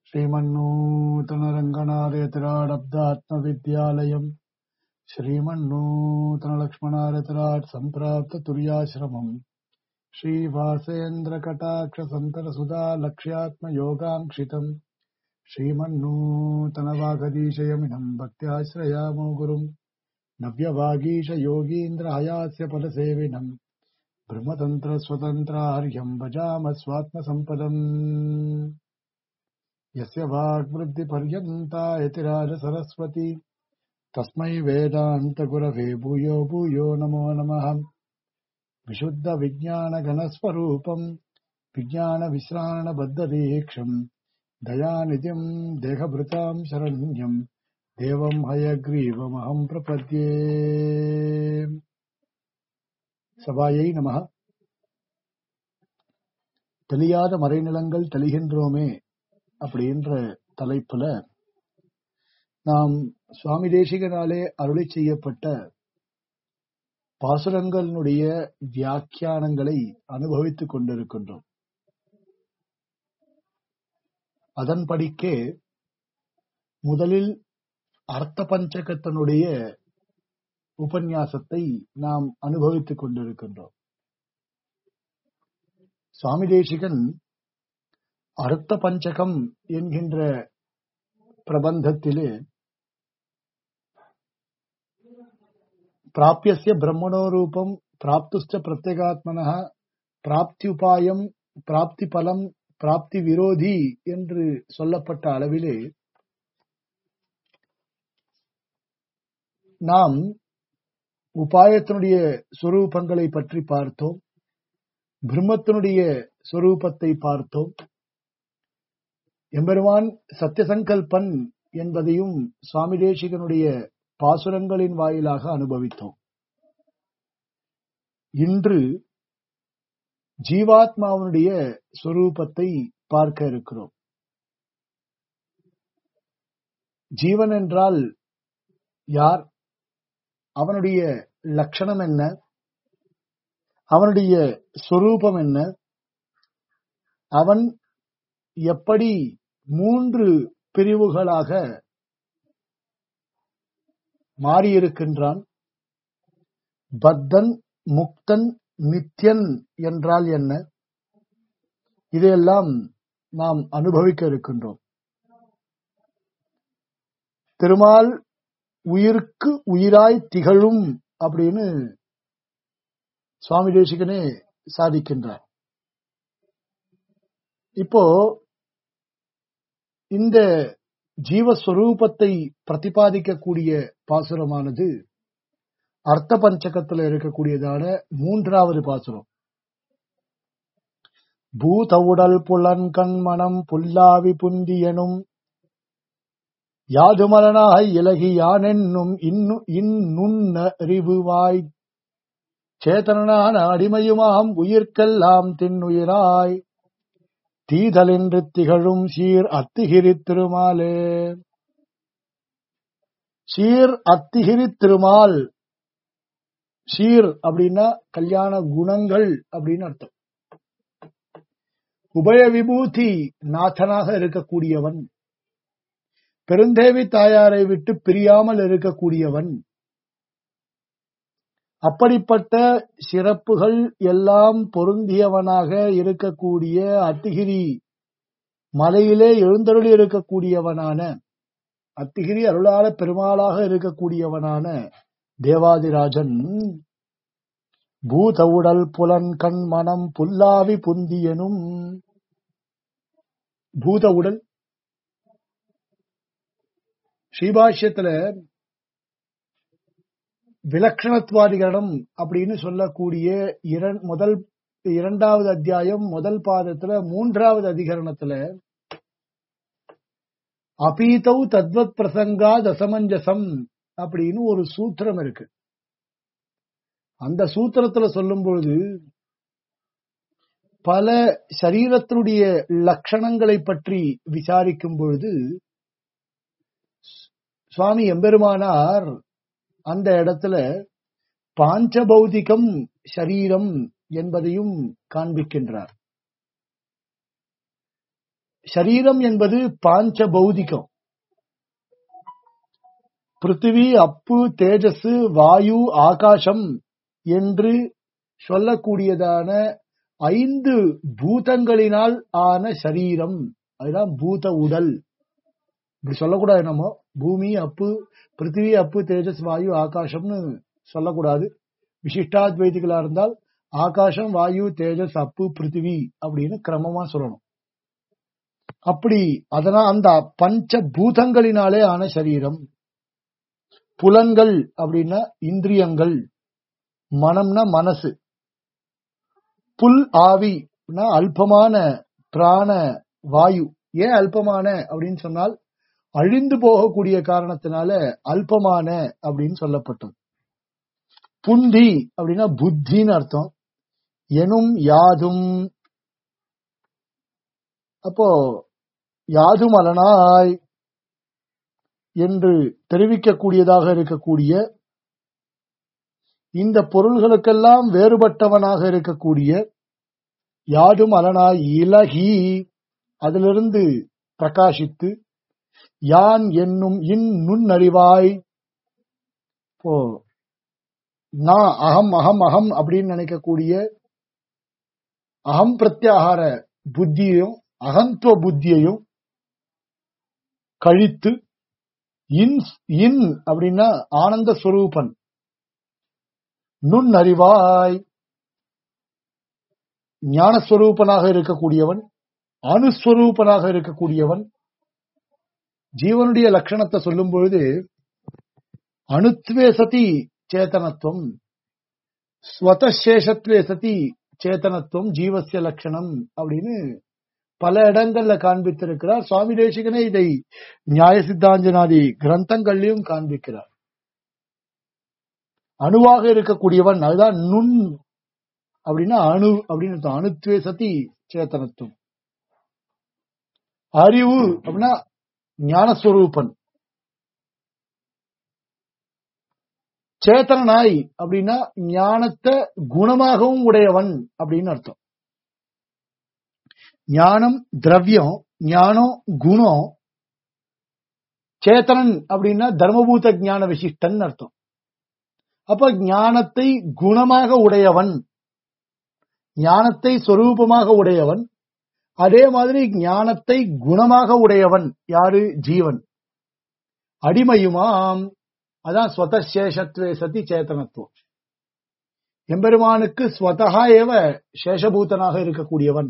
श्रीमन्नूतनरङ्गनाथयतिराडब्दात्मविद्यालयम् श्रीमन्नूतनलक्ष्मणारतिराट् सम्प्राप्ततुर्याश्रमम् श्रीवासेन्द्रकटाक्षसन्तरसुधा लक्ष्यात्मयोगाङ्क्षितम् श्रीमन्नूतनवागदीशयमिनम् भक्त्याश्रयामो गुरुम् नव्यवागीशयोगीन्द्रहयास्य फलसेविनम् ब्रह्मतन्त्रस्वतन्त्रार्यम् भजाम स्वात्मसम्पदम् यस्य वाग्वृद्धिपर्यन्ता यतिराजसरस्वती तस्मै वेदान्तगुरवे भूयो भूयो नमो नमः विशुद्धविज्ञानगणस्वरूपम् विज्ञानविश्राणबद्धदीक्षम् दयानिधिम् देहभृताम् शरण्यम् देवम् हयग्रीवमहम् प्रपद्ये சபாயை நமக தெளியாத மறைநிலங்கள் தெளிகின்றோமே அப்படின்ற தலைப்புல நாம் சுவாமி தேசிகனாலே அருளி செய்யப்பட்ட பாசுரங்களினுடைய வியாக்கியானங்களை அனுபவித்துக் கொண்டிருக்கின்றோம் அதன்படிக்கே முதலில் அர்த்த பஞ்சகத்தினுடைய உபன்யாசத்தை நாம் அனுபவித்துக் கொண்டிருக்கின்றோம் சுவாமி தேசிகன் அர்த்த பஞ்சகம் என்கின்ற பிரபந்தத்திலே பிராபியசிய பிரம்மணோ ரூபம் பிராப்துஷ்ட பிரத்யேகாத்மன பிராப்தி உபாயம் பிராப்தி பலம் பிராப்தி விரோதி என்று சொல்லப்பட்ட அளவிலே நாம் உபாயத்தினுடைய சொரூபங்களை பற்றி பார்த்தோம் பிரம்மத்தினுடைய சொரூபத்தை பார்த்தோம் எம்பெருமான் சத்தியசங்கல்பன் என்பதையும் சுவாமி தேசிகனுடைய பாசுரங்களின் வாயிலாக அனுபவித்தோம் இன்று ஜீவாத்மாவனுடைய சொரூபத்தை பார்க்க இருக்கிறோம் ஜீவன் என்றால் யார் அவனுடைய லட்சணம் என்ன அவனுடைய சொரூபம் என்ன அவன் எப்படி மூன்று பிரிவுகளாக மாறியிருக்கின்றான் பத்தன் முக்தன் நித்யன் என்றால் என்ன இதையெல்லாம் நாம் அனுபவிக்க இருக்கின்றோம் திருமால் உயிருக்கு உயிராய் திகழும் அப்படின்னு சுவாமி தேசிகனே சாதிக்கின்றார் இப்போ இந்த ஜீவஸ்வரூபத்தை பிரதிபாதிக்கக்கூடிய பாசுரமானது அர்த்த பஞ்சகத்தில் இருக்கக்கூடியதான மூன்றாவது பாசுரம் பூத உடல் புலன் கண் மனம் புல்லாவி புந்தியனும் யாதுமலனாய் இலகி யானென்னும் இன்னு இன்னுன்னறிவுவாய் சேதனான அடிமையுமாம் உயிர்க்கெல்லாம் தின்னுயிராய் தீதலென்று திகழும் சீர் அத்திகிரி திருமாலே சீர் அத்திகிரி திருமால் சீர் அப்படின்னா கல்யாண குணங்கள் அப்படின்னு அர்த்தம் உபய விபூதி நாதனாக இருக்கக்கூடியவன் பெருந்தேவி தாயாரை விட்டு பிரியாமல் இருக்கக்கூடியவன் அப்படிப்பட்ட சிறப்புகள் எல்லாம் பொருந்தியவனாக இருக்கக்கூடிய அத்திகிரி மலையிலே எழுந்தருளி இருக்கக்கூடியவனான அத்திகிரி அருளாள பெருமாளாக இருக்கக்கூடியவனான தேவாதிராஜன் பூத உடல் புலன் கண் மனம் புல்லாவி புந்தியனும் பூத உடல் ஸ்ரீபாஷ்யத்துல விலக்ஷணத்வாதிகளிடம் அப்படின்னு சொல்லக்கூடிய முதல் இரண்டாவது அத்தியாயம் முதல் பாதத்துல மூன்றாவது அதிகரணத்துல அபீதௌ தத்வத் பிரசங்கா தசமஞ்சசம் அப்படின்னு ஒரு சூத்திரம் இருக்கு அந்த சூத்திரத்துல சொல்லும் பொழுது பல சரீரத்தினுடைய லட்சணங்களை பற்றி விசாரிக்கும் பொழுது சுவாமி எம்பெருமானார் அந்த இடத்துல பாஞ்சபௌதிகம் சரீரம் என்பதையும் காண்பிக்கின்றார் சரீரம் என்பது பாஞ்ச பௌதிகம் பிருத்திவி அப்பு தேஜஸ் வாயு ஆகாசம் என்று சொல்லக்கூடியதான ஐந்து பூதங்களினால் ஆன சரீரம் அதுதான் பூத உடல் இப்படி சொல்லக்கூடாது நம்ம பூமி அப்பு பிருத்திவி அப்பு தேஜஸ் வாயு ஆகாசம்னு சொல்லக்கூடாது விசிஷ்டாத்வைதிகளா இருந்தால் ஆகாசம் வாயு தேஜஸ் அப்பு பிருத்திவி அப்படின்னு கிரமமா சொல்லணும் அப்படி அதனால் அந்த பஞ்ச பூதங்களினாலே ஆன சரீரம் புலன்கள் அப்படின்னா இந்திரியங்கள் மனம்னா மனசு புல் ஆவி அல்பமான பிராண வாயு ஏன் அல்பமான அப்படின்னு சொன்னால் அழிந்து போகக்கூடிய காரணத்தினால அல்பமான அப்படின்னு சொல்லப்பட்டது புந்தி அப்படின்னா புத்தின்னு அர்த்தம் எனும் யாதும் அப்போ யாதும் அலனாய் என்று தெரிவிக்கக்கூடியதாக இருக்கக்கூடிய இந்த பொருள்களுக்கெல்லாம் வேறுபட்டவனாக இருக்கக்கூடிய யாதும் அலனாய் இலகி அதிலிருந்து பிரகாசித்து யான் என்னும் இன் நுண்ணறிவாய் இப்போ நான் அகம் அகம் அகம் அப்படின்னு நினைக்கக்கூடிய அகம் பிரத்யாகார புத்தியையும் அகத்துவ புத்தியையும் கழித்து இன் இன் அப்படின்னா ஆனந்த ஸ்வரூபன் நுண்ணறிவாய் ஞானஸ்வரூபனாக இருக்கக்கூடியவன் அணுஸ்வரூபனாக இருக்கக்கூடியவன் ஜீவனுடைய லட்சணத்தை சொல்லும் பொழுது அணுத்வே சதி சேத்தனத்துவம் ஸ்வதசேஷத்வே சதி சேத்தனத்துவம் ஜீவசிய லட்சணம் அப்படின்னு பல இடங்கள்ல காண்பித்திருக்கிறார் சுவாமி தேசிகனே இதை நியாய சித்தாஞ்சனாதி கிரந்தங்கள்லயும் காண்பிக்கிறார் அணுவாக இருக்கக்கூடியவன் அதுதான் நுண் அப்படின்னா அணு அப்படின்னு அர்த்தம். அணுத்வே சதி சேத்தனத்துவம் அறிவு அப்படின்னா ஞானஸ்வரூபன் சேத்தனாய் அப்படின்னா ஞானத்தை குணமாகவும் உடையவன் அப்படின்னு அர்த்தம் ஞானம் திரவியம் ஞானம் குணம் சேத்தனன் அப்படின்னா தர்மபூத ஞான விசிஷ்டன் அர்த்தம் அப்ப ஞானத்தை குணமாக உடையவன் ஞானத்தை சொரூபமாக உடையவன் அதே மாதிரி ஞானத்தை குணமாக உடையவன் யாரு ஜீவன் அடிமையுமாம் அதான் ஸ்வதசேஷத்வே சதி சேத்தனத்துவம் எம்பெருமானுக்கு ஸ்வதகா ஏவ சேஷபூதனாக இருக்கக்கூடியவன்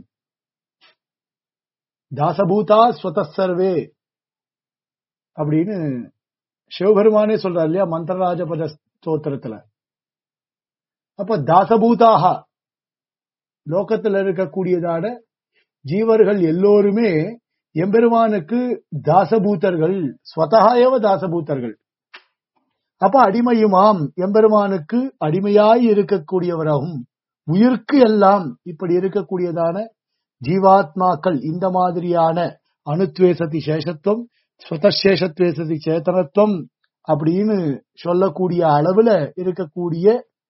தாசபூதா ஸ்வத சர்வே அப்படின்னு சிவபெருமானே சொல்றார் இல்லையா மந்திரராஜபத ஸ்தோத்திரத்துல அப்ப தாசபூதாக லோகத்துல இருக்கக்கூடியதான ஜீவர்கள் எல்லோருமே எம்பெருமானுக்கு தாசபூதர்கள் ஸ்வதகா ஏவ தாசபூதர்கள் அப்ப அடிமையுமாம் எம்பெருமானுக்கு அடிமையாய் இருக்கக்கூடியவராகும் உயிர்க்கு எல்லாம் இப்படி இருக்கக்கூடியதான ஜீவாத்மாக்கள் இந்த மாதிரியான அணுத்வேசதி சேஷத்துவம் ஸ்வதசேஷத்வேசதி சேத்தனத்துவம் அப்படின்னு சொல்லக்கூடிய அளவுல இருக்கக்கூடிய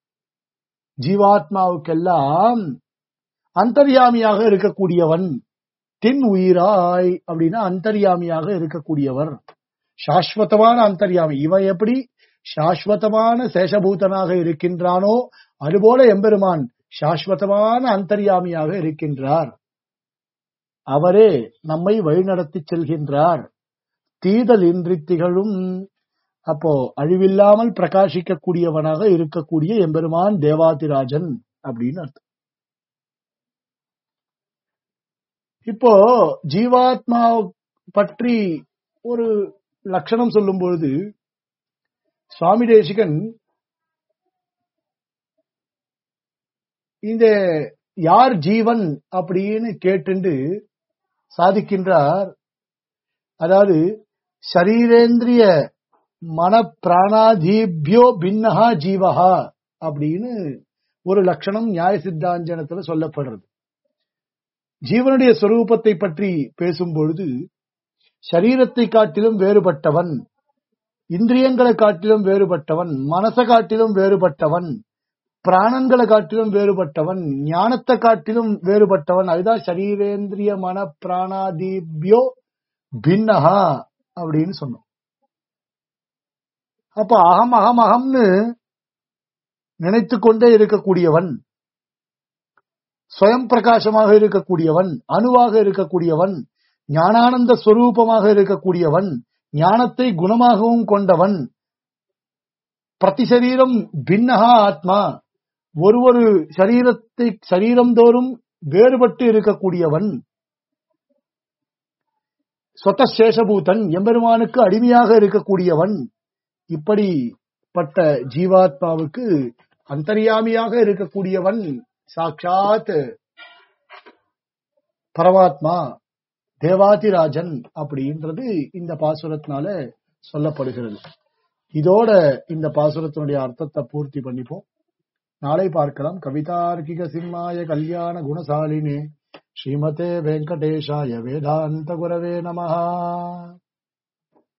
ஜீவாத்மாவுக்கெல்லாம் அந்தர்யாமியாக இருக்கக்கூடியவன் தென் உயிராய் அப்படின்னா அந்தர்யாமியாக இருக்கக்கூடியவர் சாஸ்வதமான அந்தர்யாமி இவன் எப்படி சாஸ்வதமான சேஷபூதனாக இருக்கின்றானோ அதுபோல எம்பெருமான் சாஸ்வதமான அந்தர்யாமியாக இருக்கின்றார் அவரே நம்மை வழிநடத்தி செல்கின்றார் தீதல் இன்றி திகழும் அப்போ அழிவில்லாமல் பிரகாசிக்கக்கூடியவனாக இருக்கக்கூடிய எம்பெருமான் தேவாதிராஜன் அப்படின்னு அர்த்தம் இப்போ ஜீவாத்மா பற்றி ஒரு லட்சணம் சொல்லும் பொழுது சுவாமி தேசிகன் இந்த யார் ஜீவன் அப்படின்னு கேட்டுண்டு சாதிக்கின்றார் அதாவது சரீரேந்திரிய மன பிராணாதீபியோ பின்னஹா ஜீவஹா அப்படின்னு ஒரு லட்சணம் நியாய சித்தாஞ்சனத்துல சொல்லப்படுறது ஜீவனுடைய சொரூபத்தை பற்றி பேசும் பொழுது சரீரத்தை காட்டிலும் வேறுபட்டவன் இந்திரியங்களை காட்டிலும் வேறுபட்டவன் மனசை காட்டிலும் வேறுபட்டவன் பிராணங்களை காட்டிலும் வேறுபட்டவன் ஞானத்தை காட்டிலும் வேறுபட்டவன் அதுதான் சரீரேந்திரிய மன பிராணாதிபியோ பின்னஹா அப்படின்னு சொன்னோம் அப்ப அகம் அகம் அகம்னு நினைத்து கொண்டே இருக்கக்கூடியவன் ஸ்வயம் பிரகாசமாக இருக்கக்கூடியவன் அணுவாக இருக்கக்கூடியவன் ஞானானந்த ஸ்வரூபமாக இருக்கக்கூடியவன் ஞானத்தை குணமாகவும் கொண்டவன் பிரதிசரீரம் பின்னகா ஆத்மா ஒரு ஒரு சரீரத்தை சரீரம் தோறும் வேறுபட்டு இருக்கக்கூடியவன் சொத்த சேஷபூதன் எம்பெருமானுக்கு அடிமையாக இருக்கக்கூடியவன் இப்படிப்பட்ட ஜீவாத்மாவுக்கு அந்தர்யாமியாக இருக்கக்கூடியவன் சாட்சாத் பரமாத்மா தேவாதிராஜன் அப்படின்றது இந்த பாசுரத்தினால சொல்லப்படுகிறது இதோட இந்த பாசுரத்தினுடைய அர்த்தத்தை பூர்த்தி பண்ணிப்போம் நாளை பார்க்கலாம் கவிதார்க்கிக சிம்மாய கல்யாண குணசாலினே ஸ்ரீமதே வெங்கடேஷாய வேதாந்த குரவே நமஹா